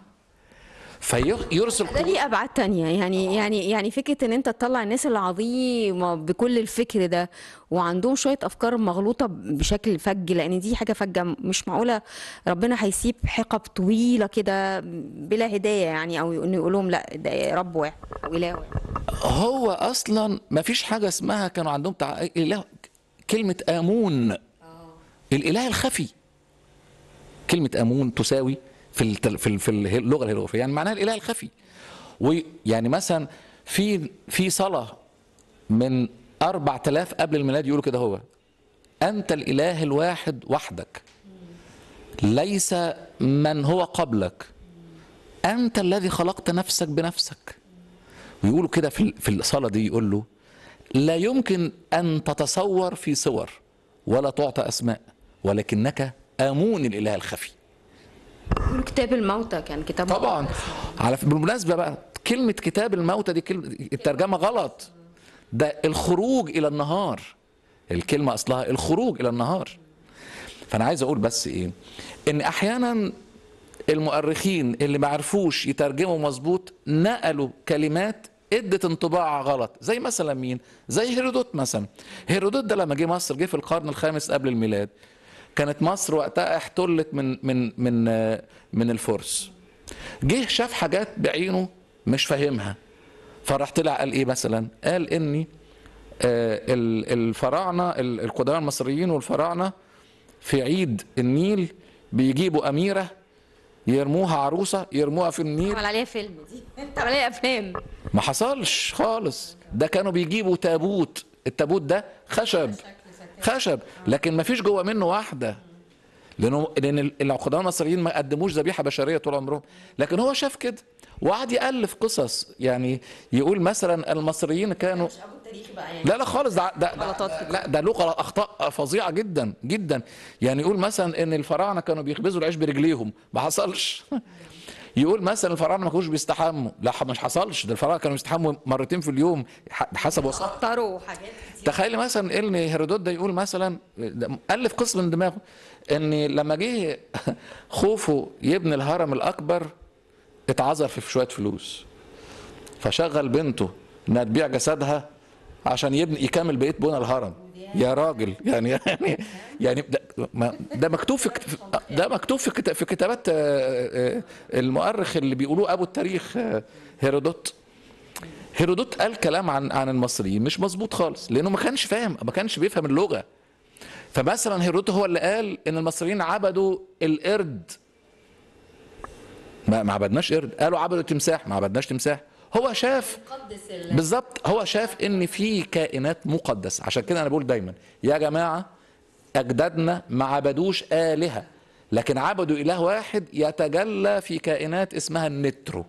فيرسل ده قوته ليه ابعاد تانية يعني يعني يعني فكره ان انت تطلع الناس العظيمه بكل الفكر ده وعندهم شويه افكار مغلوطه بشكل فج لان دي حاجه فجه مش معقوله ربنا هيسيب حقب طويله كده بلا هدايه يعني او انه يقول لهم لا ده رب واحد او اله واحد هو اصلا ما فيش حاجه اسمها كانوا عندهم تع... اله كلمه امون الاله الخفي كلمه امون تساوي في التل... في ال- في اللغه الهيروغليفيه يعني معناها الاله الخفي ويعني مثلا في في صلاه من 4000 قبل الميلاد يقولوا كده هو انت الاله الواحد وحدك ليس من هو قبلك انت الذي خلقت نفسك بنفسك ويقولوا كده في ال- في الصلاه دي يقول له لا يمكن ان تتصور في صور ولا تعطى اسماء ولكنك امون الاله الخفي يقولوا كتاب الموتى كان كتاب طبعا مقدس. على بالمناسبه بقى كلمه كتاب الموتى دي كلمه الترجمه غلط ده الخروج الى النهار الكلمه اصلها الخروج الى النهار فانا عايز اقول بس ايه ان احيانا المؤرخين اللي ما عرفوش يترجموا مظبوط نقلوا كلمات ادت انطباع غلط زي مثلا مين زي هيرودوت مثلا هيرودوت ده لما جه مصر جه في القرن الخامس قبل الميلاد كانت مصر وقتها احتلت من من من آه، من الفرس جه شاف حاجات بعينه مش فاهمها فراح طلع قال ايه مثلا قال اني آه، ال- الفراعنه ال- القدماء المصريين والفراعنه في عيد النيل بيجيبوا اميره يرموها عروسه يرموها في النيل عمل عليها فيلم دي انت عمل عليها افلام ما حصلش خالص ده كانوا بيجيبوا تابوت التابوت ده خشب خشب لكن ما فيش جوه منه واحده لانه لان ال- القدماء المصريين ما قدموش ذبيحه بشريه طول عمرهم لكن هو شاف كده وقعد يالف قصص يعني يقول مثلا المصريين كانوا ابو التاريخ بقى يعني لا لا خالص ده ده, غلطات ده كده. لا ده له غلط- اخطاء فظيعه جدا جدا يعني يقول مثلا ان الفراعنه كانوا بيخبزوا العيش برجليهم ما حصلش يقول مثلا الفراعنه ما كانوش بيستحموا لا مش حصلش ده الفراعنه كانوا بيستحموا مرتين في اليوم ح- حسب وصف خطروا حاجات كتير تخيل مثلا ان هيرودوت ده يقول مثلا ده الف قسم من دماغه ان لما جه خوفو يبني الهرم الاكبر اتعذر في شويه فلوس فشغل بنته انها تبيع جسدها عشان يبني يكمل بقيه بنى الهرم يا راجل يعني يعني يعني ده, ما- ده مكتوب في كت- ده مكتوب في كت- في كتابات آه، آه، المؤرخ اللي بيقولوه ابو التاريخ آه، هيرودوت هيرودوت قال كلام عن عن المصريين مش مظبوط خالص لانه ما كانش فاهم ما كانش بيفهم اللغه فمثلا هيرودوت هو اللي قال ان المصريين عبدوا القرد ما ما عبدناش قرد قالوا عبدوا تمساح ما عبدناش تمساح هو شاف قدس بالظبط هو شاف ان في كائنات مقدسه عشان كده انا بقول دايما يا جماعه اجدادنا ما عبدوش الهه لكن عبدوا اله واحد يتجلى في كائنات اسمها النترو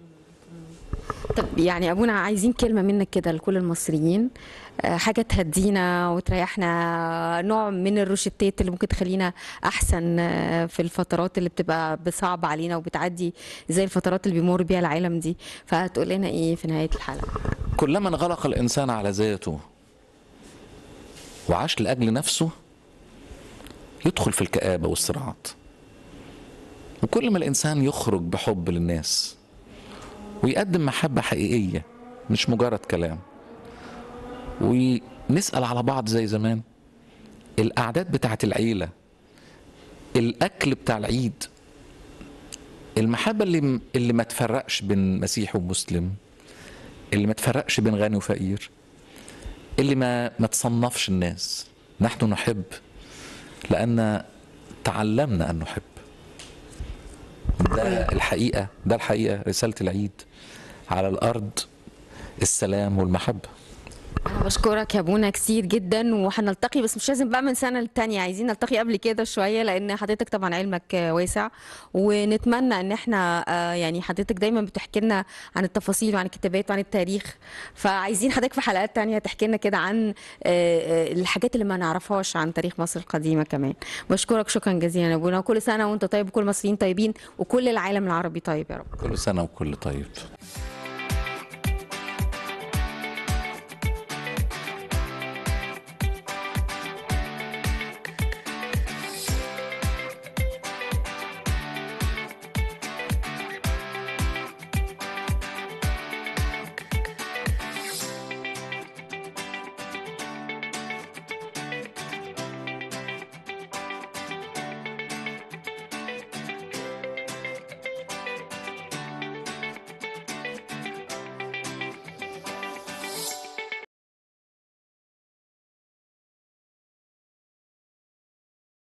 طب يعني ابونا عايزين كلمه منك كده لكل المصريين آه، حاجه تهدينا وتريحنا نوع من الروشتات اللي ممكن تخلينا احسن آه، في الفترات اللي بتبقى صعبه علينا وبتعدي زي الفترات اللي بيمر بيها العالم دي فهتقول لنا ايه في نهايه الحلقه كلما انغلق الانسان على ذاته وعاش لاجل نفسه يدخل في الكآبة والصراعات وكل ما الانسان يخرج بحب للناس ويقدم محبة حقيقية مش مجرد كلام ونسأل على بعض زي زمان الأعداد بتاعت العيلة الأكل بتاع العيد المحبة اللي اللي ما تفرقش بين مسيحي ومسلم اللي ما تفرقش بين غني وفقير اللي ما ما تصنفش الناس نحن نحب لأن تعلمنا أن نحب ده الحقيقة ده الحقيقة رسالة العيد على الأرض السلام والمحبة انا بشكرك يا ابونا كتير جدا وهنلتقي بس مش لازم بقى من سنه للتانيه عايزين نلتقي قبل كده شويه لان حضرتك طبعا علمك آه، واسع ونتمنى ان احنا آه، يعني حضرتك دايما بتحكي لنا عن التفاصيل وعن الكتابات وعن التاريخ فعايزين حضرتك في حلقات تانية تحكي لنا كده عن آه، آه، الحاجات اللي ما نعرفهاش عن تاريخ مصر القديمه كمان بشكرك شكرا جزيلا يا ابونا وكل سنه وانت طيب وكل المصريين طيبين وكل العالم العربي طيب يا رب كل سنة وكل طيب